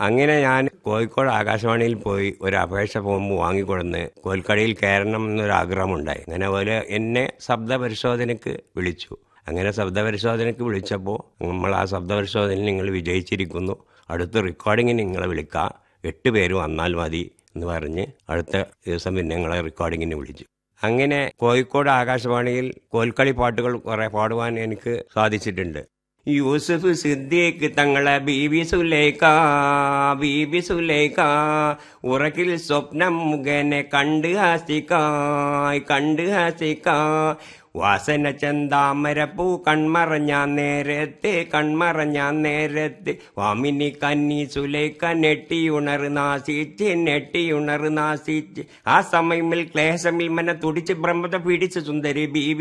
അങ്ങനെ ഞാൻ കോഴിക്കോട് ആകാശവാണിയിൽ പോയി ഒരു അപേക്ഷ ഫോം വാങ്ങിക്കൊടുന്ന് കോൽക്കടയിൽ കയറണം എന്നൊരു ആഗ്രഹമുണ്ടായി അങ്ങനെ പോലെ എന്നെ ശബ്ദ പരിശോധനയ്ക്ക് വിളിച്ചു അങ്ങനെ ശബ്ദ പരിശോധനയ്ക്ക് വിളിച്ചപ്പോൾ നമ്മൾ ആ ശബ്ദ പരിശോധനയിൽ നിങ്ങൾ വിജയിച്ചിരിക്കുന്നു അടുത്ത റെക്കോർഡിങ്ങിന് നിങ്ങളെ വിളിക്കാം എട്ട് പേര് വന്നാൽ മതി എന്ന് പറഞ്ഞ് അടുത്ത ദിവസം പിന്നെ ഞങ്ങളെ റെക്കോർഡിങ്ങിന് വിളിച്ചു അങ്ങനെ കോഴിക്കോട് ആകാശവാണിയിൽ കോൽക്കളി പാട്ടുകൾ കുറെ പാടുവാൻ എനിക്ക് സാധിച്ചിട്ടുണ്ട് യൂസുഫ് സിദ്ദീഖ് തങ്ങളെ ബീബി സുലൈക്ക ബീബി സുലൈക്ക ഉറക്കിൽ സ്വപ്നം മുഖേനെ കണ്ട് ഹാസിക്കായ് കണ്ട് ഹാസിക്കായ് വാസന ചന്താമരപ്പൂ കൺമറഞ്ഞ നേരത്തെ കൺമറഞ്ഞ നേരത്തെ വാമിനി കന്നി സുലേഖ നെട്ടിയുണർ നാസിച്ച് നെട്ടിയുണർ നാസിച്ച് ആ സമയമിൽ ക്ലേശമിൽ മന തുടിച്ച് ബ്രഹ്മത പിടിച്ച് സുന്ദരി ബീവി